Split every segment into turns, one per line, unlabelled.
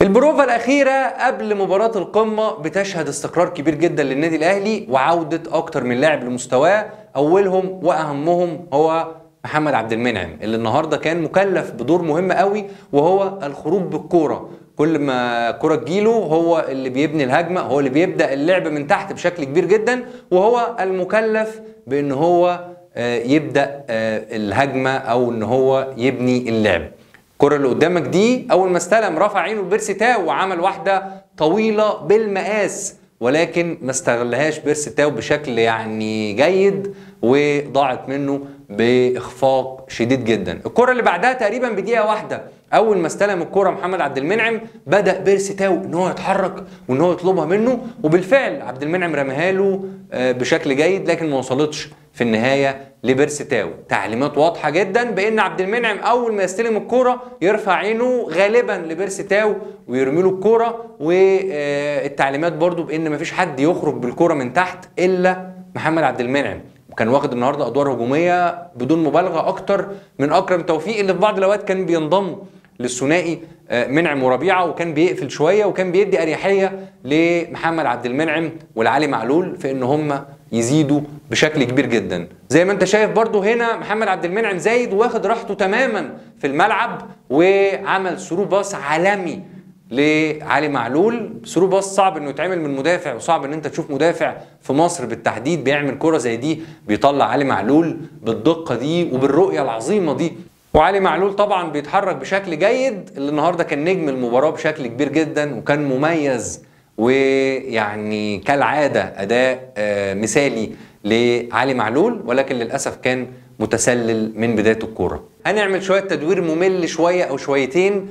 البروفا الأخيرة قبل مباراة القمة بتشهد استقرار كبير جدا للنادي الأهلي وعودة أكتر من لاعب لمستواه أولهم وأهمهم هو محمد عبد المنعم اللي النهارده كان مكلف بدور مهم قوي وهو الخروج بالكوره كل ما الكوره تجيله هو اللي بيبني الهجمه هو اللي بيبدا اللعب من تحت بشكل كبير جدا وهو المكلف بان هو آه، يبدا آه، الهجمه او ان هو يبني اللعب الكرة اللي قدامك دي اول ما استلم رفع عينه لبيرسي تاو وعمل واحده طويله بالمقاس ولكن ما استغلهاش بيرسي تاو بشكل يعني جيد وضاعت منه باخفاق شديد جدا الكرة اللي بعدها تقريبا بدقيقه واحده اول ما استلم الكرة محمد عبد المنعم بدا بيرسي تاو ان هو يتحرك وان هو يطلبها منه وبالفعل عبد المنعم رماها له آه، بشكل جيد لكن ما وصلتش في النهايه لبيرسي تاو تعليمات واضحه جدا بان عبد المنعم اول ما يستلم الكرة يرفع عينه غالبا لبيرسي تاو ويرمي له الكرة والتعليمات برضو بان مفيش حد يخرج بالكرة من تحت الا محمد عبد المنعم وكان واخد النهارده ادوار هجوميه بدون مبالغه اكتر من اكرم توفيق اللي في بعض الاوقات كان بينضم للثنائي آه، منعم وربيعه وكان بيقفل شويه وكان بيدي اريحيه لمحمد عبد المنعم ولعلي معلول في ان هم يزيدوا بشكل كبير جدا زي ما انت شايف برضو هنا محمد عبد المنعم زايد واخد راحته تماما في الملعب وعمل ثرو باص عالمي لعلي معلول ثرو باص صعب انه يتعمل من مدافع وصعب ان انت تشوف مدافع في مصر بالتحديد بيعمل كرة زي دي بيطلع علي معلول بالدقة دي وبالرؤية العظيمة دي وعلي معلول طبعا بيتحرك بشكل جيد اللي النهارده كان نجم المباراة بشكل كبير جدا وكان مميز ويعني كالعادة أداء آه، مثالي لعلي معلول ولكن للأسف كان متسلل من بداية الكورة هنعمل شوية تدوير ممل شوية أو شويتين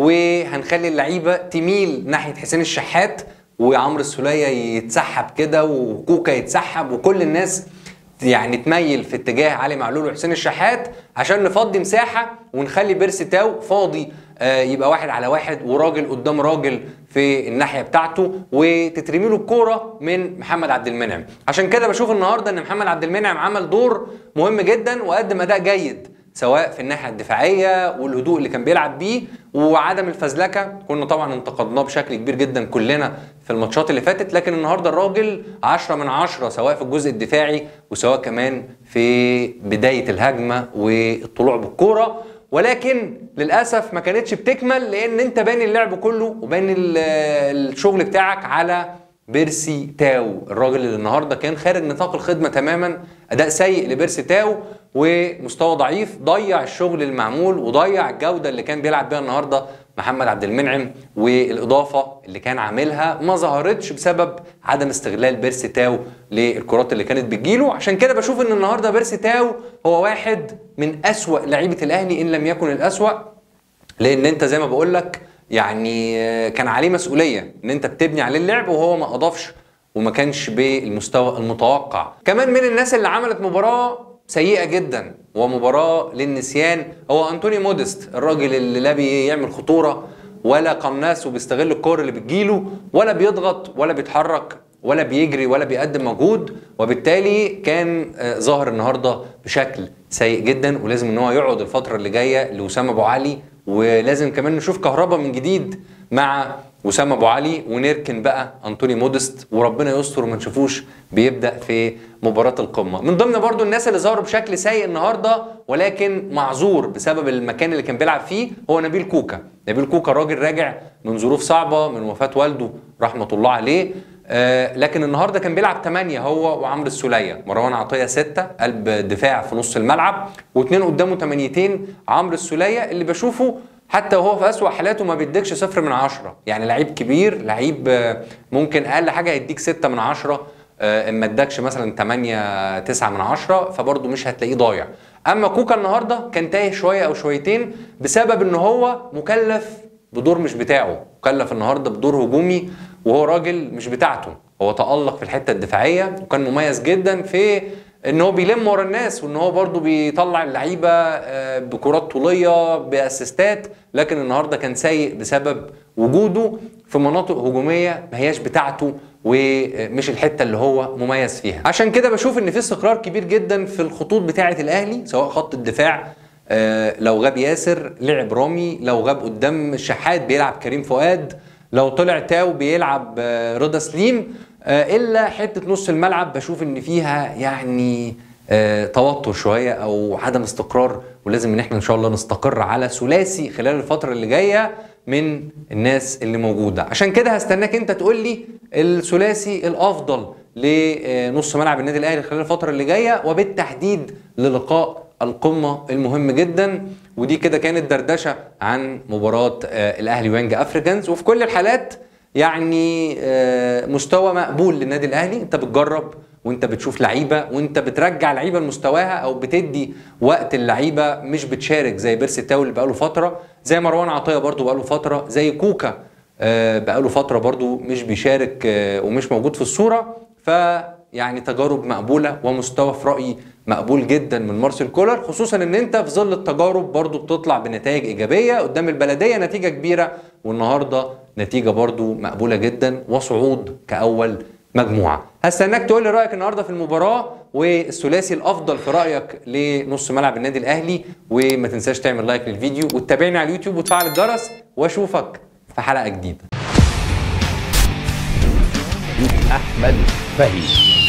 وهنخلي اللعيبة تميل ناحية حسين الشحات وعمرو السولية يتسحب كده وكوكا يتسحب وكل الناس يعني تميل في اتجاه علي معلول وحسين الشحات عشان نفضي مساحه ونخلي بيرسي تاو فاضي آه، يبقى واحد على واحد وراجل قدام راجل في الناحيه بتاعته وتترمي له الكوره من محمد عبد المنعم عشان كده بشوف النهارده ان محمد عبد المنعم عمل دور مهم جدا وقدم اداء جيد سواء في الناحيه الدفاعيه والهدوء اللي كان بيلعب بيه وعدم الفزلكه كنا طبعا انتقدناه بشكل كبير جدا كلنا في الماتشات اللي فاتت لكن النهارده الراجل 10 من 10 سواء في الجزء الدفاعي وسواء كمان في بدايه الهجمه والطلوع بالكوره ولكن للاسف ما كانتش بتكمل لان انت باني اللعب كله وباني ال- الشغل بتاعك على بيرسي تاو الراجل اللي النهارده كان خارج نطاق الخدمه تماما اداء سيء لبيرسي تاو ومستوى ضعيف ضيع الشغل المعمول وضيع الجوده اللي كان بيلعب بيها النهارده محمد عبد المنعم والاضافه اللي كان عاملها ما ظهرتش بسبب عدم استغلال بيرسي تاو للكرات اللي كانت بتجيله عشان كده بشوف ان النهارده بيرسي تاو هو واحد من اسوا لعيبه الاهلي ان لم يكن الاسوا لان انت زي ما بقول لك يعني آه، كان عليه مسؤوليه ان انت بتبني عليه اللعب وهو ما اضافش وما كانش بالمستوى المتوقع كمان من الناس اللي عملت مباراه سيئه جدا ومباراه للنسيان هو انتوني موديست الراجل اللي لا بيعمل خطوره ولا قناص وبيستغل الكور اللي بتجيله ولا بيضغط ولا بيتحرك ولا بيجري ولا بيقدم مجهود وبالتالي كان آه، ظاهر النهارده بشكل سيء جدا ولازم ان هو يقعد الفتره اللي جايه لوسام ابو علي ولازم كمان نشوف كهربا من جديد مع وسام ابو علي ونركن بقى انطوني مودست وربنا يستر وما نشوفوش بيبدا في مباراه القمه من ضمن برضو الناس اللي ظهروا بشكل سيء النهارده ولكن معذور بسبب المكان اللي كان بيلعب فيه هو نبيل كوكا نبيل كوكا راجل راجع من ظروف صعبه من وفاه والده رحمه الله عليه آه لكن النهارده كان بيلعب 8 هو وعمرو السوليه مروان عطيه 6 قلب دفاع في نص الملعب واثنين قدامه تمانيتين عمرو السوليه اللي بشوفه حتى وهو في اسوأ حالاته ما بيديكش صفر من عشرة يعني لعيب كبير لعيب آه، ممكن اقل حاجه يديك ستة من عشرة آه، ان ما ادكش مثلا 8 9 من عشرة فبرضه مش هتلاقيه ضايع اما كوكا النهارده كان تايه شويه او شويتين بسبب ان هو مكلف بدور مش بتاعه مكلف النهارده بدور هجومي وهو راجل مش بتاعته هو تألق في الحته الدفاعيه وكان مميز جدا في ان هو بيلم ورا الناس وان هو برضو بيطلع اللعيبه آه، بكرات طوليه باسيستات لكن النهارده كان سيء بسبب وجوده في مناطق هجوميه ما هياش بتاعته ومش الحته اللي هو مميز فيها عشان كده بشوف ان في استقرار كبير جدا في الخطوط بتاعه الاهلي سواء خط الدفاع آه، لو غاب ياسر لعب رامي لو غاب قدام الشحات بيلعب كريم فؤاد لو طلع تاو بيلعب آه، رضا سليم آه، الا حته نص الملعب بشوف ان فيها يعني آه، توتر شويه او عدم استقرار ولازم ان احنا ان شاء الله نستقر على ثلاثي خلال الفتره اللي جايه من الناس اللي موجوده عشان كده هستناك انت تقول لي الثلاثي الافضل لنص ملعب النادي الاهلي خلال الفتره اللي جايه وبالتحديد للقاء القمه المهم جدا ودي كده كانت دردشه عن مباراه آه، الاهلي وينج افريكانز وفي كل الحالات يعني آه، مستوى مقبول للنادي الاهلي انت بتجرب وانت بتشوف لعيبه وانت بترجع لعيبه لمستواها او بتدي وقت اللعيبه مش بتشارك زي بيرسي تاو اللي بقاله فتره زي مروان عطيه برضو بقاله فتره زي كوكا آه، بقاله فتره برضو مش بيشارك آه، ومش موجود في الصوره ف يعني تجارب مقبوله ومستوى في رايي مقبول جدا من مارسيل كولر خصوصا ان انت في ظل التجارب برضو بتطلع بنتائج ايجابيه قدام البلديه نتيجه كبيره والنهارده نتيجه برضو مقبوله جدا وصعود كاول مجموعه هستناك تقول لي رايك النهارده في المباراه والثلاثي الافضل في رايك لنص ملعب النادي الاهلي وما تنساش تعمل لايك للفيديو وتتابعني على اليوتيوب وتفعل الجرس واشوفك في حلقه جديده
أحمد فهيم